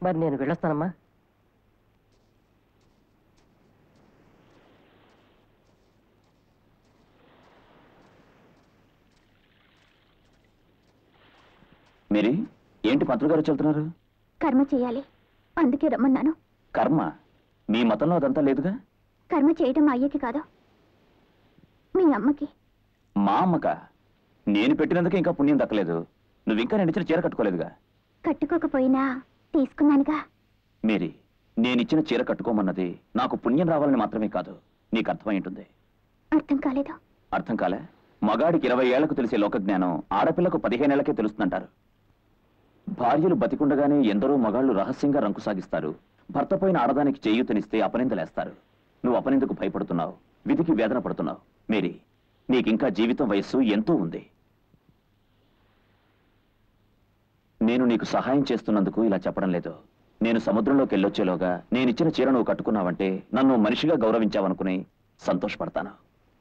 మరి నేను వెళ్ళొస్తానమ్మా మీరి ఏంటి పంతులు గారు చెల్తున్నారు కర్మ చేయాలి అందుకే రమ్మన్నాను కర్మ మీ మతంలో అదంతా లేదుగా కర్మ చేయడం మా అయ్యకి కాదు మీ అమ్మకి మా అమ్మక నేను పెట్టినందుకే ఇంకా పుణ్యం దక్కలేదు నువ్వు ఇంకా నేను ఇచ్చిన చీర కట్టుకోలేదుగా కట్టుకోకపోయినా తీసుకున్నానుగా మేరీ నేనిచ్చిన చీర కట్టుకోమన్నది నాకు పుణ్యం రావాలని మాత్రమే కాదు నీకు అర్థమై ఉంటుంది అర్థం కాలేదు అర్థం కాలే మగాడికి ఇరవై ఏళ్లకు తెలిసే లోకజ్ఞానం ఆడపిల్లకు పదిహేనేళ్లకే తెలుస్తుందంటారు భార్యలు బతికుండగానే ఎందరో మగాళ్లు రహస్యంగా రంకు సాగిస్తారు భర్త పోయిన ఆడదానికి చేయూతనిస్తే అపనిందలేస్తారు నువ్వు అపనిందకు భయపడుతున్నావు విధికి వేదన పడుతున్నావు మేరీ నీకింకా జీవితం వయస్సు ఎంతో ఉంది నేను నీకు సహాయం చేస్తున్నందుకు ఇలా చెప్పడం లేదు నేను సముద్రంలోకి వెళ్ళొచ్చేలోగా నేనిచ్చిన చీర నువ్వు కట్టుకున్నావంటే నన్ను మనిషిగా గౌరవించావనుకుని సంతోషపడతాను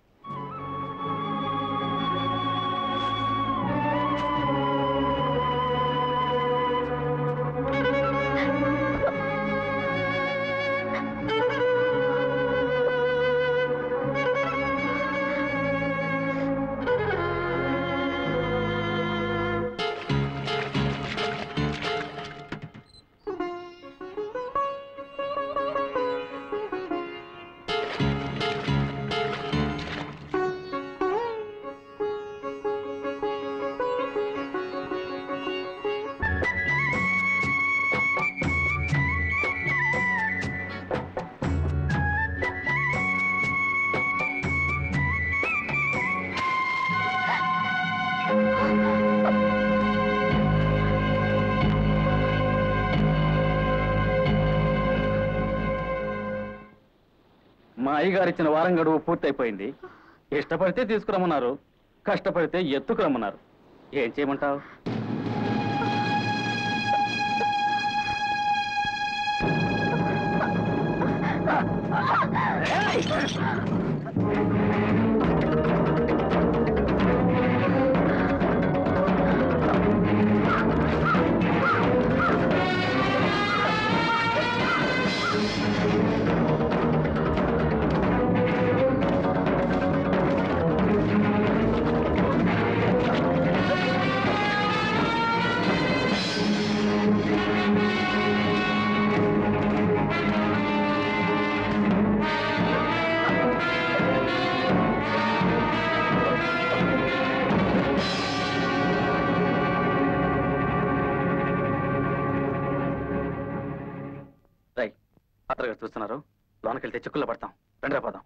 మా అయ్యగారు ఇచ్చిన వారం గడువు పూర్తయిపోయింది ఇష్టపడితే తీసుకురమ్మన్నారు కష్టపడితే ఎత్తుకురమ్మన్నారు ఏం చేయమంటావు రై అత్తగారు చూస్తున్నారు లోనకెళ్తే చిక్కుల్లో పడతాం రండి పదాం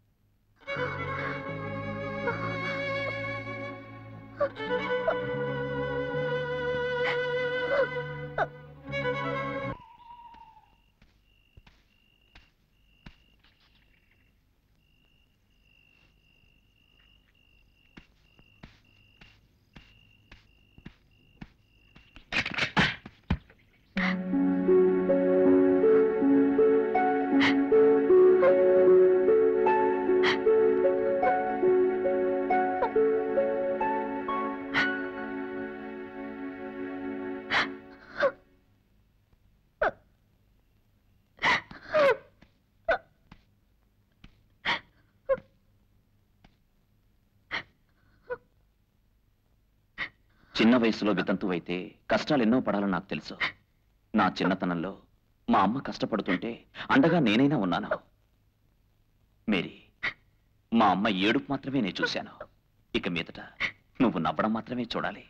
చిన్న వయసులో వితంతువైతే కష్టాలు ఎన్నో పడాలని నాకు తెలుసు నా చిన్నతనంలో మా అమ్మ కష్టపడుతుంటే అండగా నేనైనా ఉన్నాను మేరీ మా అమ్మ ఏడుపు మాత్రమే నేను చూశాను ఇక మీదట నువ్వు నవ్వడం మాత్రమే చూడాలి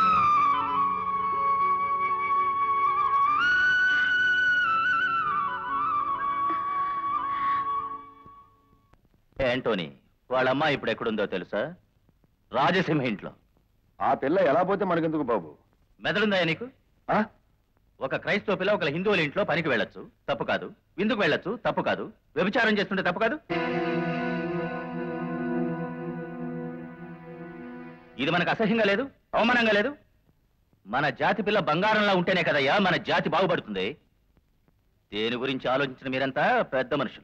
ఏంటోని వాళ్ళమ్మ ఇప్పుడు ఎక్కడుందో తెలుసా రాజసింహ ఇంట్లో ఆ పిల్ల ఎలా పోతే మనకెందుకు బాబు మెదడుందా నీకు ఆ? ఒక క్రైస్తవ పిల్ల ఒక హిందువుల ఇంట్లో పనికి వెళ్ళొచ్చు తప్పు కాదు విందుకు వెళ్ళొచ్చు తప్పు కాదు వ్యభిచారం చేస్తుంటే తప్పు కాదు ఇది మనకు అసహ్యంగా లేదు అవమానంగా లేదు మన జాతి పిల్ల బంగారంలా ఉంటేనే కదయ్యా మన జాతి బాగుపడుతుంది దేని గురించి ఆలోచించిన మీరంతా పెద్ద మనుషులు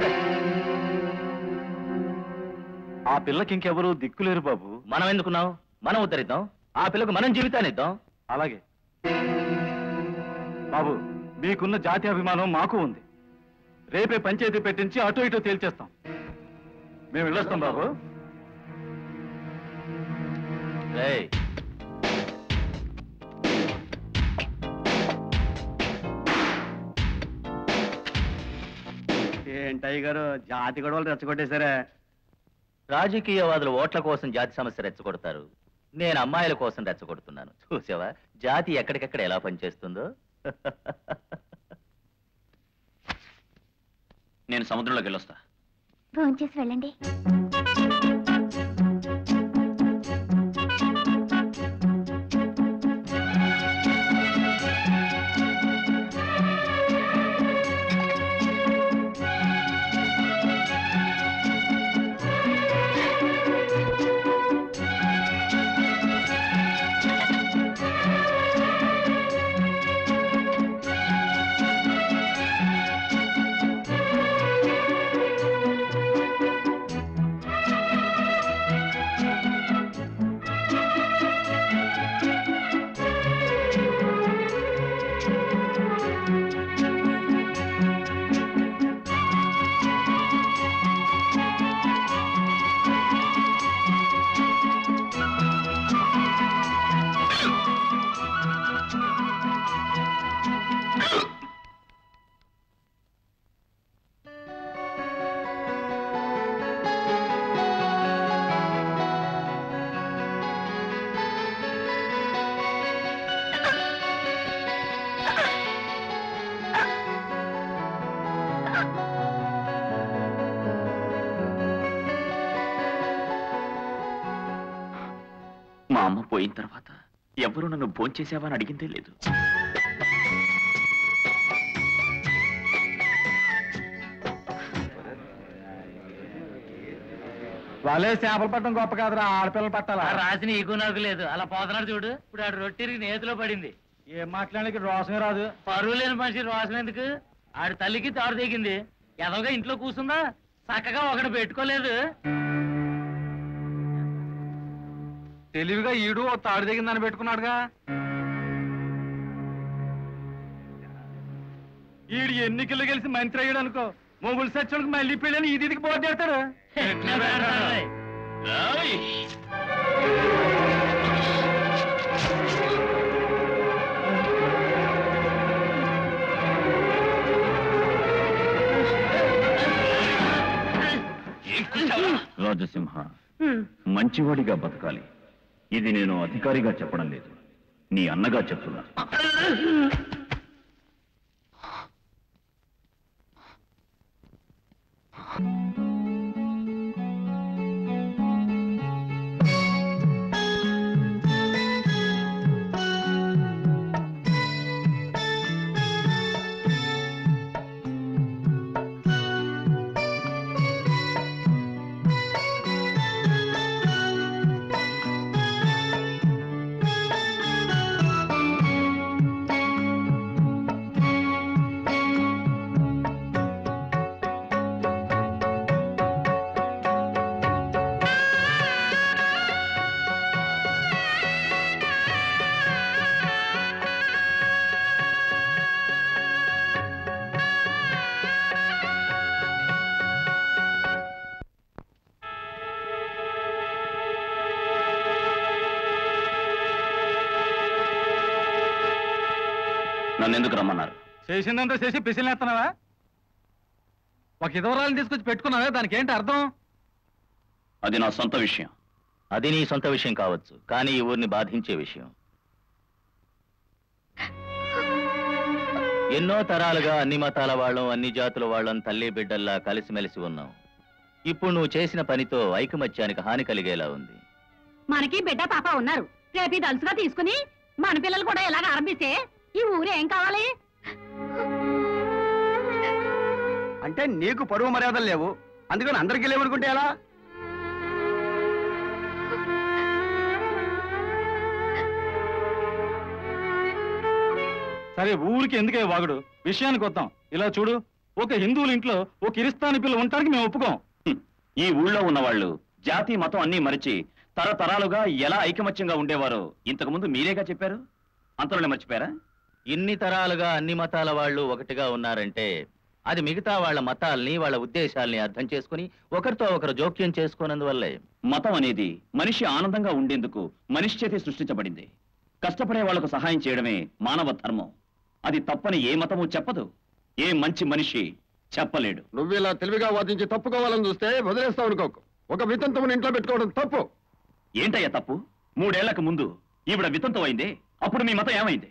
ఆ పిల్లకి ఇంకెవరు దిక్కులేరు బాబు మనం ఎందుకున్నాం మనం ఉద్ధరిద్దాం ఆ పిల్లకు మనం జీవితాన్ని ఇద్దాం అలాగే బాబు మీకున్న జాతి అభిమానం మాకు ఉంది రేపే పంచాయతీ పెట్టించి అటో ఇటో తేల్చేస్తాం మేము వెళ్ళొస్తాం బాబు రేయ్ ఏంటయ్య గారు జాతి గొడవలు రెచ్చగొట్టేశారా రాజకీయవాదులు ఓట్ల కోసం జాతి సమస్య రెచ్చగొడతారు నేను అమ్మాయిల కోసం రెచ్చగొడుతున్నాను చూసావా జాతి ఎక్కడికెక్కడ ఎలా పనిచేస్తుందో నేను సముద్రంలోకి వెళ్ళొస్తా భోంచేసి వెళ్ళండి మా అమ్మ పోయిన తర్వాత ఎవరు నన్ను భోంచేసావా అని అడిగిందే లేదు వాళ్ళే చేపలు పట్టడం గొప్ప కాదురా ఆడపిల్లలు పట్టాలా రాసిన ఈకు నాకు లేదు అలా పోతున్నాడు చూడు ఇప్పుడు ఆడు రొట్టెరికి నేతిలో పడింది ఏం మాట్లాడడానికి రోషమే రాదు పరువు లేని మనిషి రోషం ఎందుకు ఆడి తల్లికి తాడు దిగింది ఎదవగా ఇంట్లో కూర్చుందా చక్కగా ఒకటి పెట్టుకోలేదు తెలివిగా ఈడు ఓ తాడు దిగిందని పెట్టుకున్నాడుగా ఈడు ఎన్నికలు గెలిచి మంత్రి అయ్యాడు అనుకో మొగుడు సచ్చోళ్ళకి మళ్ళీ పెళ్ళని ఇది ఇదికి పోటీ చేస్తాడు ఎట్లా పెడతాడులే. రాజసింహ మంచివాడిగా బతకాలి ఇది నేను అధికారిగా చెప్పడం లేదు నీ అన్నగా చెప్తున్నా నన్ను ఎందుకు రమ్మన్నారు చేసిందంతా చేసి పిసిలేస్తున్నావా ఒక ఇదవరాలను తీసుకొచ్చి పెట్టుకున్నావా దానికి ఏంటి అర్థం అది నా సొంత విషయం అది నీ సొంత విషయం కావచ్చు కానీ ఈ ఊరిని బాధించే విషయం ఎన్నో తరాలుగా అన్ని మతాల వాళ్ళం అన్ని జాతుల వాళ్ళం తల్లి బిడ్డల్లా కలిసిమెలిసి ఉన్నాం ఇప్పుడు నువ్వు చేసిన పనితో ఐకమత్యానికి హాని కలిగేలా ఉంది మనకి బిడ్డ పాప ఉన్నారు రేపు ఇది అలుసుగా తీసుకుని మన పిల్లలు కూడా ఇలాగ ఆరంభిస్తే ఈ ఊరు ఏం కావాలి అంటే నీకు పరువు మర్యాదలు లేవు అందుకని అందరికీ లేవనుకుంటే ఎలా సరే ఊరికి ఎందుకే వాగుడు విషయానికి వద్దాం ఇలా చూడు ఒక హిందువుల ఇంట్లో ఒక కిరిస్తాని పిల్ల ఉండటానికి మేము ఒప్పుకోం హ్మ్. ఈ ఊళ్ళో ఉన్నవాళ్ళు జాతి మతం అన్నీ మరిచి తరతరాలుగా ఎలా ఐకమత్యంగా ఉండేవారో ఇంతకు ముందు మీరేగా చెప్పారు అంతలోనే మర్చిపోయారా ఇన్ని తరాలుగా అన్ని మతాల వాళ్ళు ఒకటిగా ఉన్నారంటే అది మిగతా వాళ్ళ మతాల్ని వాళ్ళ ఉద్దేశాల్ని అర్థం చేసుకుని ఒకరితో ఒకరు జోక్యం చేసుకున్నందువల్లే మతం అనేది మనిషి ఆనందంగా ఉండేందుకు మనిషి చేతే సృష్టించబడింది కష్టపడే వాళ్లకు సహాయం చేయడమే మానవ ధర్మం అది తప్పని ఏ మతము చెప్పదు ఏ మంచి మనిషి చెప్పలేడు నువ్వు ఇలా తెలివిగా వాదించి తప్పుకోవాలని చూస్తే వదిలేస్తావు అనుకోకు ఒక వితంతువుని ఇంట్లో పెట్టుకోవడం తప్పు ఏంటయ్యా తప్పు మూడేళ్లకు ముందు ఈవిడ వితంతం అయింది అప్పుడు మీ మతం ఏమైంది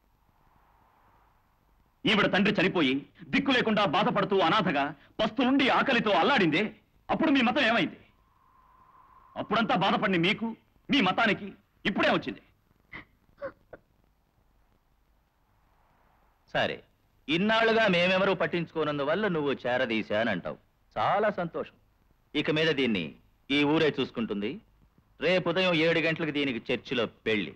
ఈవిడ తండ్రి చనిపోయి దిక్కు లేకుండా బాధపడుతూ అనాథగా పస్తు నుండి ఆకలితో అల్లాడిందే అప్పుడు మీ మతం ఏమైంది అప్పుడంతా బాధపడిన మీకు మీ మతానికి ఇప్పుడే వచ్చింది సరే ఇన్నాళ్ళుగా మేమెవరూ పట్టించుకోనందువల్ల నువ్వు చేరదీశా అని అంటావు చాలా సంతోషం ఇక మీద దీన్ని ఈ ఊరే చూసుకుంటుంది రేపు ఉదయం ఏడు గంటలకు దీనికి చర్చిలో పెళ్లి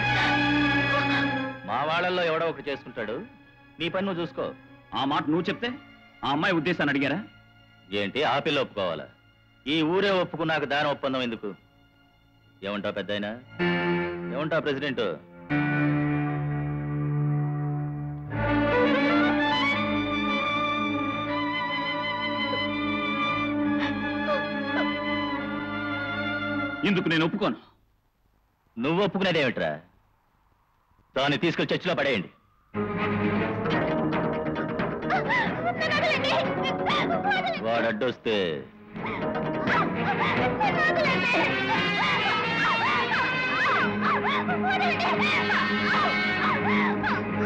మా వాళ్ళల్లో ఎవడో ఒకటి చేసుకుంటాడు నీ పని నువ్వు చూసుకో ఆ మాట నువ్వు చెప్తే ఆ అమ్మాయి ఉద్దేశాన్ని అడిగారా ఏంటి ఆ పిల్ల ఒప్పుకోవాలా ఈ ఊరే ఒప్పుకున్నాక దాని ఒప్పందం ఎందుకు ఏమంటావు పెద్ద ఏమంటావు ప్రెసిడెంట్ ఇందుకు నేను ఒప్పుకోను నువ్వు ఒప్పుకునేదేమిట్రా దాన్ని తీసుకెళ్లి చర్చిలో పడేయండి వాడు అడ్డొస్తే వదలండి.